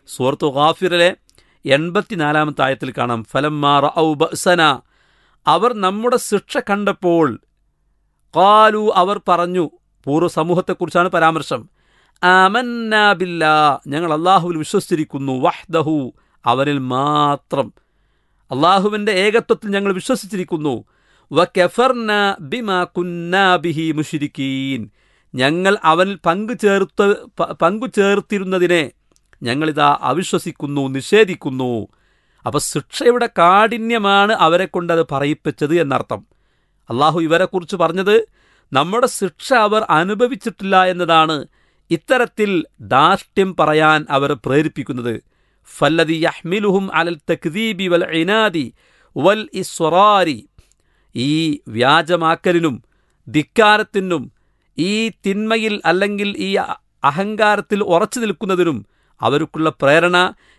സൂറത്തു ഗാഫിറിലെ എൺപത്തിനാലാമത്തെ ആയത്തിൽ കാണാം ഫലമ്മാറ ഔ ബഅ്സന അവർ നമ്മുടെ ശിക്ഷ കണ്ടപ്പോൾ കാലു അവർ പറഞ്ഞു പൂർവ്വ സമൂഹത്തെക്കുറിച്ചാണ് പരാമർശം ആമന്നാബില്ല ഞങ്ങൾ അള്ളാഹുവിൽ വിശ്വസിച്ചിരിക്കുന്നു വഹ്ദഹു അവനിൽ മാത്രം അള്ളാഹുവിൻ്റെ ഏകത്വത്തിൽ ഞങ്ങൾ വിശ്വസിച്ചിരിക്കുന്നു വ കെഫർന ബിമാ കുന്നാബിഹി മുഷിരിക്കീൻ ഞങ്ങൾ അവനിൽ പങ്കു ചേർത്ത് പ- പങ്കു ചേർത്തിരുന്നതിനെ ഞങ്ങളിതാ അവിശ്വസിക്കുന്നു നിഷേധിക്കുന്നു അപ്പോൾ ശിക്ഷയുടെ കാഠിന്യമാണ് അവരെ കൊണ്ട് അത് പറയിപ്പിച്ചത് എന്നർത്ഥം അള്ളാഹു ഇവരെക്കുറിച്ച് പറഞ്ഞത് നമ്മുടെ ശിക്ഷ അവർ അനുഭവിച്ചിട്ടില്ല എന്നതാണ് ഇത്തരത്തിൽ ധാർഷ്ട്യം പറയാൻ അവർ പ്രേരിപ്പിക്കുന്നത് ഫല്ലതി യഹ്മിലുഹും അലൽ തക്ദീബി വൽ ഇനാദി വൽ ഇസ്വറാരി ഈ വ്യാജമാക്കലിനും ധിക്കാരത്തിനും ഈ തിന്മയിൽ അല്ലെങ്കിൽ ഈ അ- അഹങ്കാരത്തിൽ ഉറച്ചു നിൽക്കുന്നതിനും അവർക്കുള്ള പ്രേരണ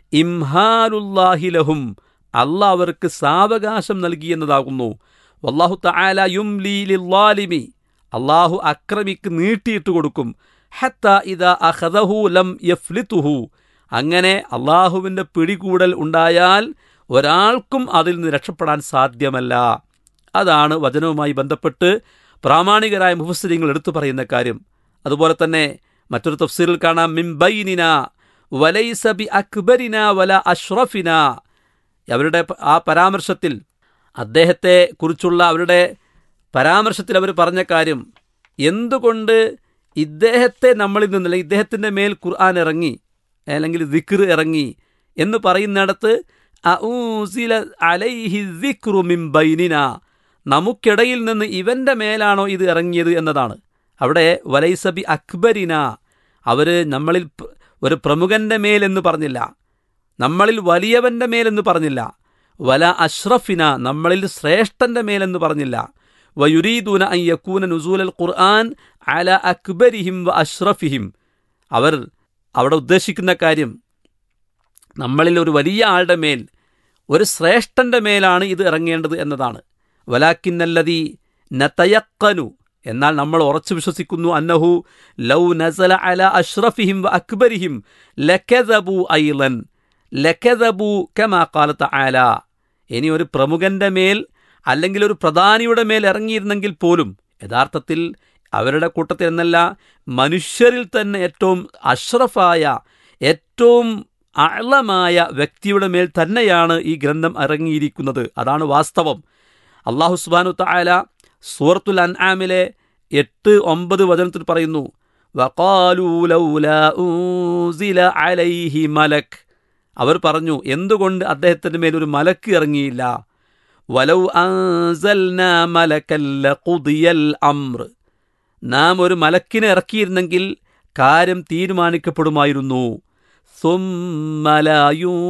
ഇംഹാലുല്ലാഹിലഹും അല്ല അവർക്ക് സാവകാശം നൽകിയെന്നതാകുന്നു വല്ലാഹു തആല യുംലി ലില്ലാലിമി അള്ളാഹു അക്രമിക്ക് നീട്ടിയിട്ട് കൊടുക്കും ഹത്ത ഇദാ അഖദഹു ലം യഫ്ലിതുഹു അങ്ങനെ അള്ളാഹുവിൻ്റെ പിടികൂടൽ ഉണ്ടായാൽ ഒരാൾക്കും അതിൽ നിന്ന് രക്ഷപ്പെടാൻ സാധ്യമല്ല അതാണ് വചനവുമായി ബന്ധപ്പെട്ട് പ്രാമാണികരായ മുഫസ്സിരിങ്ങൾ എടുത്തു പറയുന്ന കാര്യം അതുപോലെ തന്നെ മറ്റൊരു തഫ്സീറിൽ കാണാം മിംബൈനിന വലൈസ ബി അക്ബരിന വല അഷ്റഫിന അവരുടെ പ- ആ പരാമർശത്തിൽ അദ്ദേഹത്തെ കുറിച്ചുള്ള അവരുടെ പരാമർശത്തിൽ അവർ പറഞ്ഞ കാര്യം എന്തുകൊണ്ട് ഇദ്ദേഹത്തെ നമ്മളിൽ നിന്ന് അല്ലെങ്കിൽ ഇദ്ദേഹത്തിൻ്റെ മേൽ ഖുർആൻ ഇറങ്ങി അല്ലെങ്കിൽ ദിക്ർ ഇറങ്ങി എന്ന് പറയുന്നിടത്ത് അഊസില അലൈഹി ദിക്റു മിൻ ബൈനിന നമുക്കിടയിൽ നിന്ന് ഇവൻ്റെ മേലാണോ ഇത് ഇറങ്ങിയത് എന്നതാണ് അവിടെ വലൈസബി അക്ബരിന അവർ നമ്മളിൽ പ്- ഒരു പ്രമുഖൻ്റെ മേലെന്ന് പറഞ്ഞില്ല നമ്മളിൽ വലിയവൻ്റെ മേലെന്ന് പറഞ്ഞില്ല വല അഷ്റഫിന നമ്മളിൽ ശ്രേഷ്ഠൻ്റെ മേലെന്ന് പറഞ്ഞില്ല വയുരീദൂന അൻ യക്കൂന നുസൂലൽ ഖുർആൻ അല അക്ബരിഹിം വ അഷ്റഫിഹിം അവർ അവിടെ ഉദ്ദേശിക്കുന്ന കാര്യം നമ്മളിൽ ഒരു വലിയ ആളുടെ മേൽ ഒരു ശ്രേഷ്ഠൻ്റെ മേലാണ് ഇത് ഇറങ്ങേണ്ടത് എന്നതാണ് വലാക്കിന്നല്ലതി നതയക്കനു എന്നാൽ നമ്മൾ ഉറച്ചു വിശ്വസിക്കുന്നു അന്നഹു ലൗ നസല അല അഷ്റഫിഹിം വ അക്ബരിഹിം ലക്കദബു ഐലൻ ലക്കദബു കമാ കാലത്ത് ആല ഇനി ഒരു പ്രമുഖന്റെ മേൽ അല്ലെങ്കിൽ ഒരു പ്രധാനിയുടെ മേൽ ഇറങ്ങിയിരുന്നെങ്കിൽ പോലും യഥാർത്ഥത്തിൽ അവരുടെ കൂട്ടത്തിൽ എന്നല്ല മനുഷ്യരിൽ തന്നെ ഏറ്റവും അഷ്റഫായ ഏറ്റവും അളമായ വ്യക്തിയുടെ മേൽ തന്നെയാണ് ഈ ഗ്രന്ഥം ഇറങ്ങിയിരിക്കുന്നത് അതാണ് വാസ്തവം അള്ളാഹു സുബാനു തായാല സൂറത്തുൽ അൻആമിലെ എട്ട് ഒമ്പത് വചനത്തിൽ പറയുന്നു വഖാലൂ ലൗലാ ഊസില അലൈഹി മലക് അവർ പറഞ്ഞു എന്തുകൊണ്ട് അദ്ദേഹത്തിൻ്റെ മേൽ ഒരു മലക്ക് ഇറങ്ങിയില്ല വലൗ അൻസൽനാ മലക്കല്ല കുതിയൽ അമ്ര നാം ഒരു മലക്കിനെ ഇറക്കിയിരുന്നെങ്കിൽ കാര്യം തീരുമാനിക്കപ്പെടുമായിരുന്നു ثم لا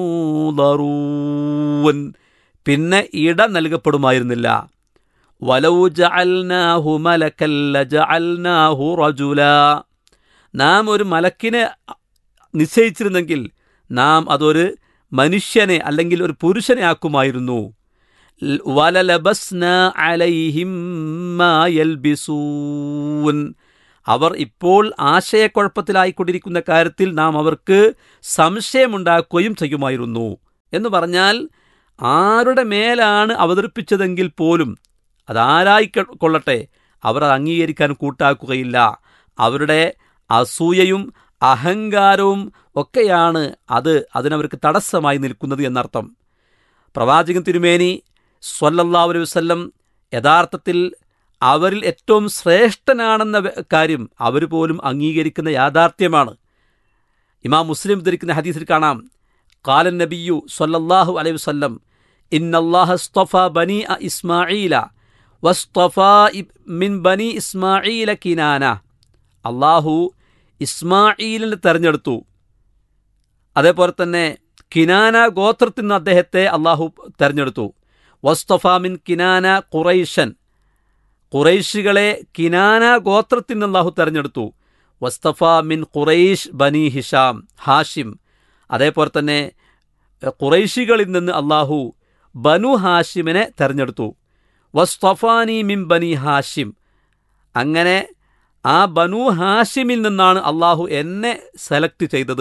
ينظرون പിന്നെ ഇട നൽകപ്പെടുമായിരുന്നില്ല വലൗ ജഅൽനാഹു മലക്കൻ ലജഅൽനാഹു റജുല നാം ഒരു മലക്കിനെ നിശ്ചയിച്ചിരുന്നെങ്കിൽ നാം അതൊരു മനുഷ്യനെ അല്ലെങ്കിൽ ഒരു പുരുഷനെ ആക്കുമായിരുന്നു ൽ- വലലബസ്ന അലൈഹിം മാ യൽബിസൂൻ അവർ ഇപ്പോൾ ആശയക്കുഴപ്പത്തിലായിക്കൊണ്ടിരിക്കുന്ന കാര്യത്തിൽ നാം അവർക്ക് സംശയമുണ്ടാക്കുകയും ചെയ്യുമായിരുന്നു എന്ന് പറഞ്ഞാൽ ആരുടെ മേലാണ് അവതരിപ്പിച്ചതെങ്കിൽ പോലും അതാരായി ക- കൊള്ളട്ടെ അവർ അത് അംഗീകരിക്കാൻ കൂട്ടാക്കുകയില്ല അവരുടെ അസൂയയും അഹങ്കാരവും ഒക്കെയാണ് അത് അതിനവർക്ക് തടസ്സമായി നിൽക്കുന്നത് എന്നർത്ഥം പ്രവാചകൻ തിരുമേനി സ്വല്ലല്ലാഹു അലൈഹി വസല്ലം യഥാർത്ഥത്തിൽ അവരിൽ ഏറ്റവും ശ്രേഷ്ഠനാണെന്ന വെ- കാര്യം അവർ പോലും അംഗീകരിക്കുന്ന യാഥാർത്ഥ്യമാണ് ഇമാം മുസ്ലിം ധരിക്കുന്ന ഹദീസിൽ കാണാം കാലൻ നബിയു സ്വല്ലല്ലാഹു അലൈഹി വസല്ലം ഇന്നല്ലാഹ സ്തഫ ബനി ഇസ്മാഈല വസ്തഫ ഇബ് മിൻ ബനി ഇസ്മാഈല കിനാന അള്ളാഹു ഇസ്മാഈലിനെ തെരഞ്ഞെടുത്തു അതേപോലെ തന്നെ കിനാന ഗോത്രത്തിൽ നിന്ന് അദ്ദേഹത്തെ അള്ളാഹു തെരഞ്ഞെടുത്തു വസ്തഫ മിൻ കിനാന ഖുറൈഷൻ ഖുറൈശികളെ കിനാന ഗോത്രത്തിൽ നിന്ന് അള്ളാഹു തെരഞ്ഞെടുത്തു വസ്തഫ മിൻ ഖുറൈഷ് ബനി ഹിഷാം ഹാഷിം അതേപോലെ തന്നെ എഹ്, ഖുറൈശികളിൽ നിന്ന് അള്ളാഹു ബനു ഹാഷിമിനെ തെരഞ്ഞെടുത്തു വസ്തഫാനി മിൻ ബനി ഹാഷിം അങ്ങനെ ആ ബനു ഹാഷിമിൽ നിന്നാണ് അള്ളാഹു എന്നെ സെലക്ട് ചെയ്തത്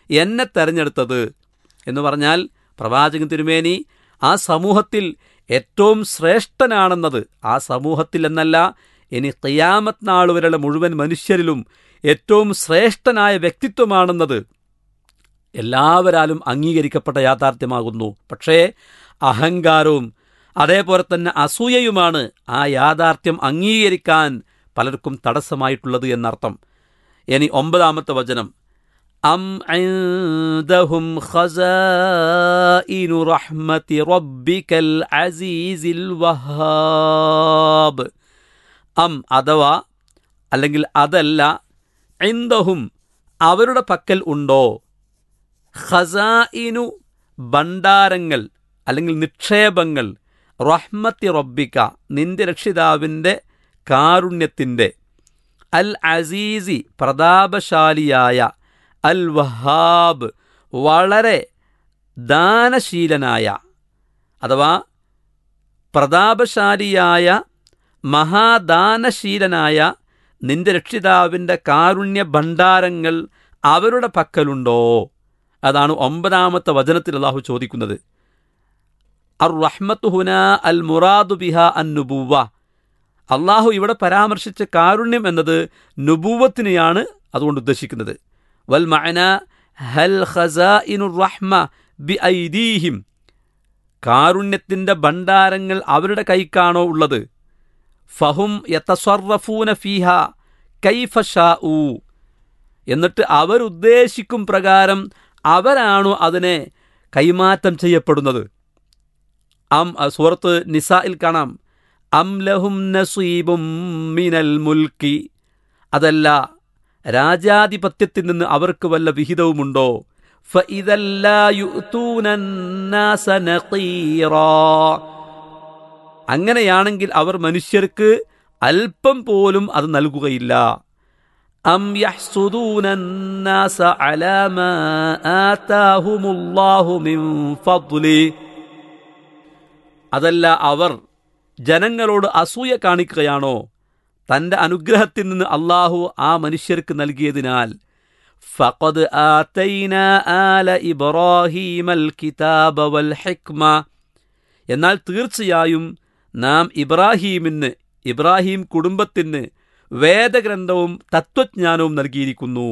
എന്നെ തെരഞ്ഞെടുത്തത് എന്ന് പറഞ്ഞാൽ പ്രവാചകൻ തിരുമേനി ആ സമൂഹത്തിൽ ഏറ്റവും ശ്രേഷ്ഠനാണെന്നത് ആ സമൂഹത്തിൽ എന്നല്ല ഇനി ഖിയാമത്ത് നാൾ വരെയുള്ള മുഴുവൻ മനുഷ്യരിലും ഏറ്റവും ശ്രേഷ്ഠനായ വ്യക്തിത്വമാണെന്നത് എല്ലാവരാലും അംഗീകരിക്കപ്പെട്ട യാഥാർത്ഥ്യമാകുന്നു പക്ഷേ അഹങ്കാരവും അതേപോലെ തന്നെ അസൂയയുമാണ് ആ യാഥാർത്ഥ്യം അംഗീകരിക്കാൻ പലർക്കും തടസ്സമായിട്ടുള്ളത് എന്നർത്ഥം ഇനി ഒമ്പതാമത്തെ വചനം അം عندهم خزائن رحمة ربك العزيز الوهاب അം അഥവാ അല്ലെങ്കിൽ അതല്ല ഇന്ദഹും അവരുടെ പക്കൽ ഉണ്ടോ ഖസായിനു ഭണ്ഡാരങ്ങൾ അല്ലെങ്കിൽ നിക്ഷേപങ്ങൾ റഹ്മത്തി റബ്ബിക്ക നിന്റെ രക്ഷിതാവിൻ്റെ കാരുണ്യത്തിൻ്റെ അൽ അസീസി പ്രതാപശാലിയായ അൽ വഹാബ് വളരെ ദാനശീലനായ അഥവാ പ്രതാപശാലിയായ മഹാദാനശീലനായ നിന്റെ രക്ഷിതാവിൻ്റെ കാരുണ്യ ഭണ്ഡാരങ്ങൾ അവരുടെ പക്കലുണ്ടോ അതാണ് ഒമ്പതാമത്തെ വചനത്തിൽ അള്ളാഹു ചോദിക്കുന്നത് അർ റഹ്മത്ത് ഹുന അൽ മുറാദു ബിഹ അൻ നുബുവ അള്ളാഹു ഇവിടെ പരാമർശിച്ച കാരുണ്യം എന്നത് നുബൂവത്തിനെയാണ് അതുകൊണ്ട് ഉദ്ദേശിക്കുന്നത് വൽ മഅന ഹൽ ഖസാഇനുർ റഹ്മ ബി ഐദീഹിം കാരുണ്യത്തിൻ്റെ ഭണ്ഡാരങ്ങൾ അവരുടെ കൈക്കാണോ ഉള്ളത് ഫഹും യത്തസ്വറഫൂന ഫീഹ കൈഫഷാഊ എന്നിട്ട് അവരുദ്ദേശിക്കും പ്രകാരം അവരാണോ അതിനെ കൈമാറ്റം ചെയ്യപ്പെടുന്നത് അം സൂറത്ത് നിസായിൽ കാണാം അം ലഹും നസീബും മിനൽ മുൽക്കി അതല്ല രാജാധിപത്യത്തിൽ നിന്ന് അവർക്ക് വല്ല വിഹിതവുമുണ്ടോ അങ്ങനെയാണെങ്കിൽ അവർ മനുഷ്യർക്ക് അല്പം പോലും അത് നൽകുകയില്ല അം യഹ്സുദൂനന്നാസ അലാ മാ ആതാഹുമുല്ലാഹു മിൻ ഫദ്ലി അതല്ല അവർ ജനങ്ങളോട് അസൂയ കാണിക്കുകയാണോ തന്റെ അനുഗ്രഹത്തിൽ നിന്ന് അള്ളാഹു ആ മനുഷ്യർക്ക് നൽകിയതിനാൽ ഫഖദ് ആതൈന ആല ഇബ്രാഹീമൽ കിതാബ വൽ ഹിക്മ എന്നാൽ തീർച്ചയായും നാം ഇബ്രാഹീമിന് ഇബ്രാഹിം കുടുംബത്തിന് വേദഗ്രന്ഥവും തത്വജ്ഞാനവും നൽകിയിരിക്കുന്നു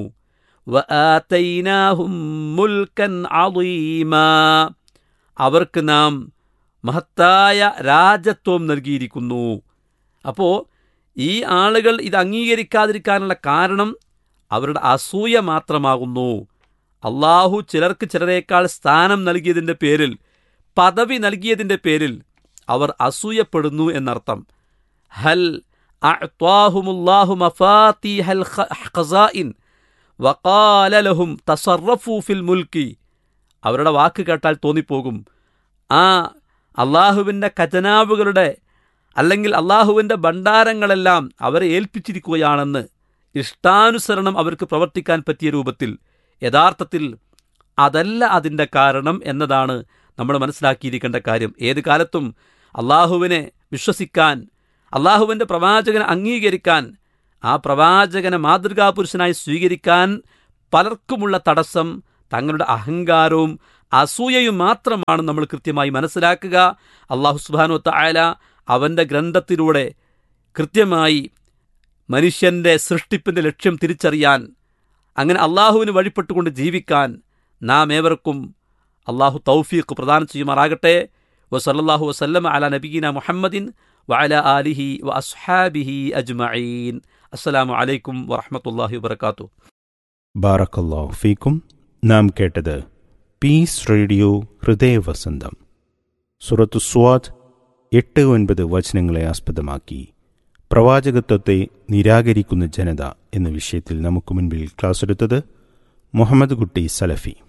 വആതൈനാഹും മുൽക്കൻ അളീമാ അവർക്ക് നാം മഹത്തായ രാജത്വം നൽകിയിരിക്കുന്നു അപ്പോൾ ഈ ആളുകൾ ഇത് അംഗീകരിക്കാതിരിക്കാനുള്ള കാരണം അവരുടെ അസൂയ മാത്രമാകുന്നു അള്ളാഹു ചിലർക്ക് ചിലരേക്കാൾ സ്ഥാനം നൽകിയതിൻ്റെ പേരിൽ പദവി നൽകിയതിൻ്റെ പേരിൽ അവർ അസൂയപ്പെടുന്നു എന്നർത്ഥം ഹൽ അഅ്താഹുമുല്ലാഹു മഫാത്തിഹൽ ഖസായിൻ വഖാല ലഹും തസറഫു ഫിൽ മുൽക്കി അവരുടെ വാക്ക് കേട്ടാൽ തോന്നിപ്പോകും ആ അള്ളാഹുവിൻ്റെ ഖജനാവുകളുടെ അല്ലെങ്കിൽ അള്ളാഹുവിൻ്റെ ഭണ്ഡാരങ്ങളെല്ലാം അവരെ ഏൽപ്പിച്ചിരിക്കുകയാണെന്ന് ഇഷ്ടാനുസരണം അവർക്ക് പ്രവർത്തിക്കാൻ പറ്റിയ രൂപത്തിൽ യഥാർത്ഥത്തിൽ അതല്ല അതിൻ്റെ കാരണം എന്നതാണ് നമ്മൾ മനസ്സിലാക്കിയിരിക്കേണ്ട കാര്യം ഏത് കാലത്തും അള്ളാഹുവിനെ വിശ്വസിക്കാൻ അള്ളാഹുവിൻ്റെ പ്രവാചകനെ അംഗീകരിക്കാൻ ആ പ്രവാചകനെ മാതൃകാപുരുഷനായി സ്വീകരിക്കാൻ പലർക്കുമുള്ള തടസ്സം തങ്ങളുടെ അഹങ്കാരവും അസൂയയും മാത്രമാണ് നമ്മൾ കൃത്യമായി മനസ്സിലാക്കുക അള്ളാഹു സുബാനു തായാല അവൻ്റെ ഗ്രന്ഥത്തിലൂടെ കൃത്യമായി മനുഷ്യൻ്റെ സൃഷ്ടിപ്പിൻ്റെ ലക്ഷ്യം തിരിച്ചറിയാൻ അങ്ങനെ അള്ളാഹുവിന് വഴിപ്പെട്ടുകൊണ്ട് ജീവിക്കാൻ നാം ഏവർക്കും അള്ളാഹു തൗഫീഖ് പ്രദാനം ചെയ്യുമാറാകട്ടെ വസല്ലാഹു വസല്ലം അല നബീന മുഹമ്മദിൻ വഅല ആലിഹി വ അസ്ഹാബിഹി അജ്മഈൻ അസ്സലാമു അലൈക്കും വറഹ്മത്തുള്ളാഹി വബർക്കാത്തു ബാറക്കല്ലാഹു ഫീക്കും നാം കേട്ടത് പീസ് റേഡിയോ ഹൃദയവസന്തം സുറത്തു സ്വാദ് എട്ട് ഒൻപത് വചനങ്ങളെ ആസ്പദമാക്കി പ്രവാചകത്വത്തെ നിരാകരിക്കുന്ന ജനത എന്ന വിഷയത്തിൽ നമുക്ക് മുൻപിൽ ക്ലാസ് എടുത്തത് മുഹമ്മദ് കുട്ടി സലഫി